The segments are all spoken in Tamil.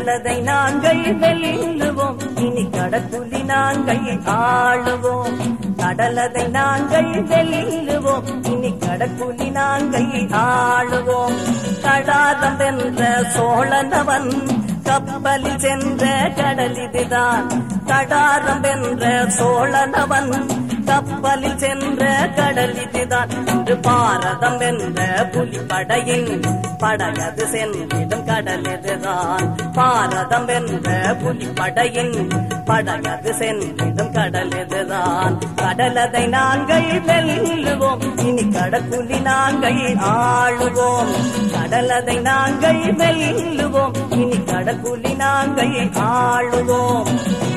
கடலதை நாங்கள் வெல்லுவோம் இனி கடற்குலி நாங்கள் ஆளுவோம் கடலதை நாங்கள் வெல்லுவோம் இனி கடற்குலி நாங்கள் ஆளுவோம் கடாதம் வென்ற சோழனவன் கப்பலில் சென்ற கடல் இதுதான் கடாரம் வென்ற சோழனவன் கப்பலில் சென்ற கடல் இதுதான் இன்று பாரதம் வென்ற புலிப்படையின் படகது சென்றிடும் கடல் இதுதான் பாரதம் வென்ற புலிப்படையின் படகது சென்றிடும் கடல் இதுதான் கடலதை நாங்கள் வெல்லுவோம் இனி கடற்குலி நாங்கள் ஆளுவோம் கடலதை நாங்கள் வெல்லுவோம் இனி கடற்குலி நாங்கள் ஆளுவோம்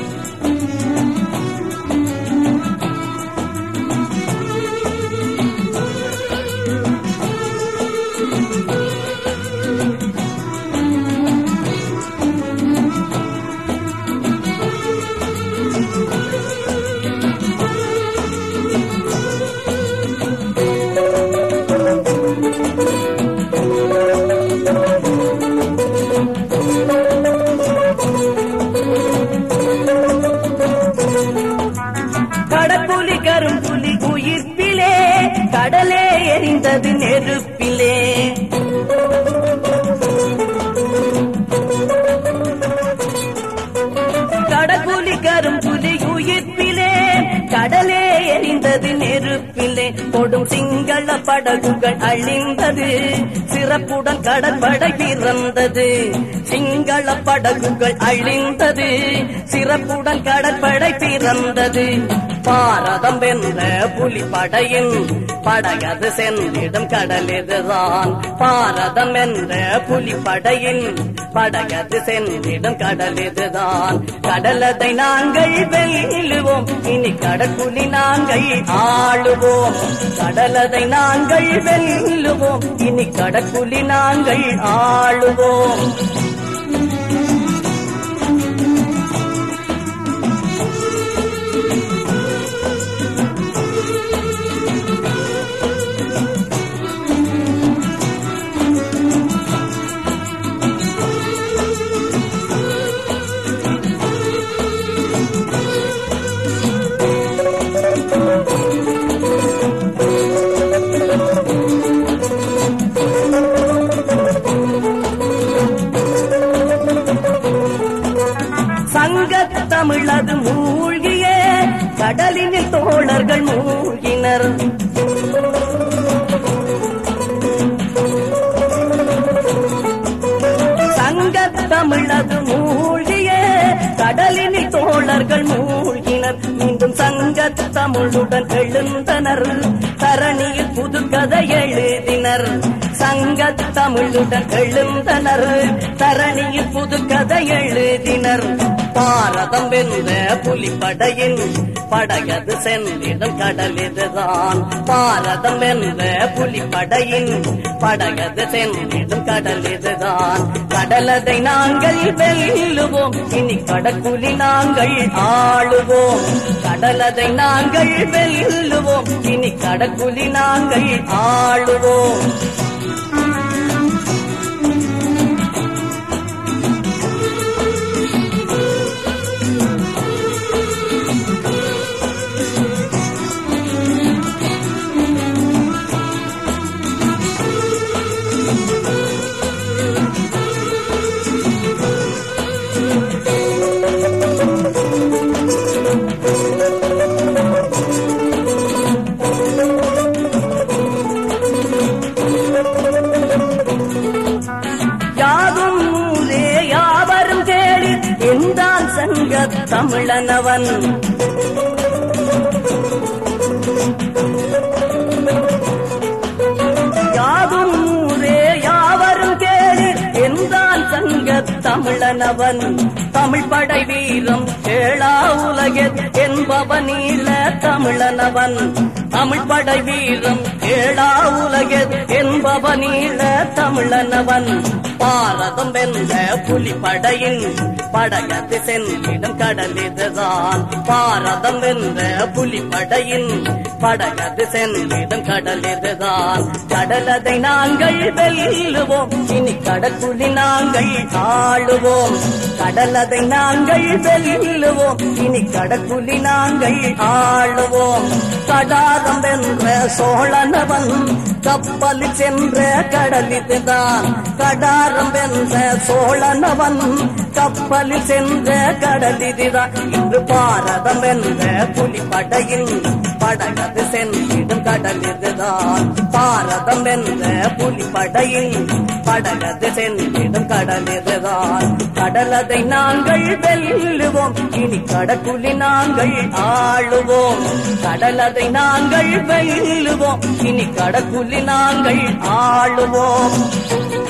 கடற்புலி கரும்புலி உயிர்ப்பிலே கடலே எரிந்தது நெருப்பிலே கடற்புலி கரும்புலி உயிர்ப்பிலே கடலே எரிந்தது நெருப்பிலே கொடும் சிங்கள படகுகள் அழிந்தது சிறப்புடன் கடற்படை பிறந்தது சிங்கள படகுகள் அழிந்தது சிறப்புடன் கடற்படை பிறந்தது பாரதம் வென்ற புலிப்படையின் படகது சென்றிடும் கடல் இதுதான் பாரதம் என்ற புலிப்படையின் படகது சென்றிடும் கடல் இதுதான் கடலதை நாங்கள் வெல்லுவோம் இனி கடற்குலி நாங்கள் ஆளுவோம் கடலதை நாங்கள் வெல்லுவோம் இனி கடற்குலி நாங்கள் ஆளுவோம் சங்கத் தமிழது மூழ்கிய கடலினில் தோழர்கள் மூழ்கினர் சங்கத் தமிழது மூழ்கிய கடலினில் தோழர்கள் மூழ்கினர் மீண்டும் சங்கத் தமிழுடன் எழுந்தனர் தரணியில் புதுக்கதை எழுதினர் சங்கத் தமிழுடன் எழுந்தனர் தரணியில் புதுக்கதை எழுதினர் பாரதம் வென்ற புலிப்படையின் படகது சென்றிடும் கடல் இதுதான் பாரதம் வென்ற புலிப்படையின் படகது சென்றிடும் கடல் இதுதான் கடலதை நாங்கள் வெல்லுவோம் இனி கடற்குலி நாங்கள் ஆளுவோம் கடலதை நாங்கள் வெல்லுவோம் இனி கடற்குலி நாங்கள் ஆளுவோம் யாதும் ஊரே யாவரும் கேளி என்றான் சங்க தமிழனவன் யாதும் ஊரே யாவரும் கேளி என்றான் சங்க தமிழனவன் தமிழ் படை வீரம் கேளா உலகே என்பவனீள தமிழனவன் தமிழ் படை வீரம் கேளா உலகே என்பவனீள தமிழனவன் பாரதம் வென்ற புலிப்படையின் படகத்து சென்றிடம் கடல் இதுதான் பாரதம் வென்ற புலிப்படையின் படகத்து சென்றிடம் கடல் இதுதான் கடலதை நாங்கள் வெல்லுவோம் இனி கடற்குழி நாங்கள் ஆளுவோம் கடலதை நாங்கள் வெல்லுவோம் இனி கடற்குழி நாங்கள் ஆளுவோம் கடாரம் வென்ற சோழனவன் கப்பலில் சென்ற கடல் இதுதான் கடாரம் வென்ற சோழனவன் கப்பலில் சென்ற கடல் இதுதான் இன்று பாரதம் வென்ற புலிப்படையின் படகது சென்றிடும் கடல் இதுதான் பாரதம் வென்ற புலிப்படையின் படகது சென்றிடும் கடல் இதுதான் கடலதை நாங்கள் வெல்லுவோம் இனி கடற்குழி நாங்கள் ஆளுவோம் கடலதை நாங்கள் வெல்லுவோம் இனி கடற்குழி நாங்கள் ஆளுவோம்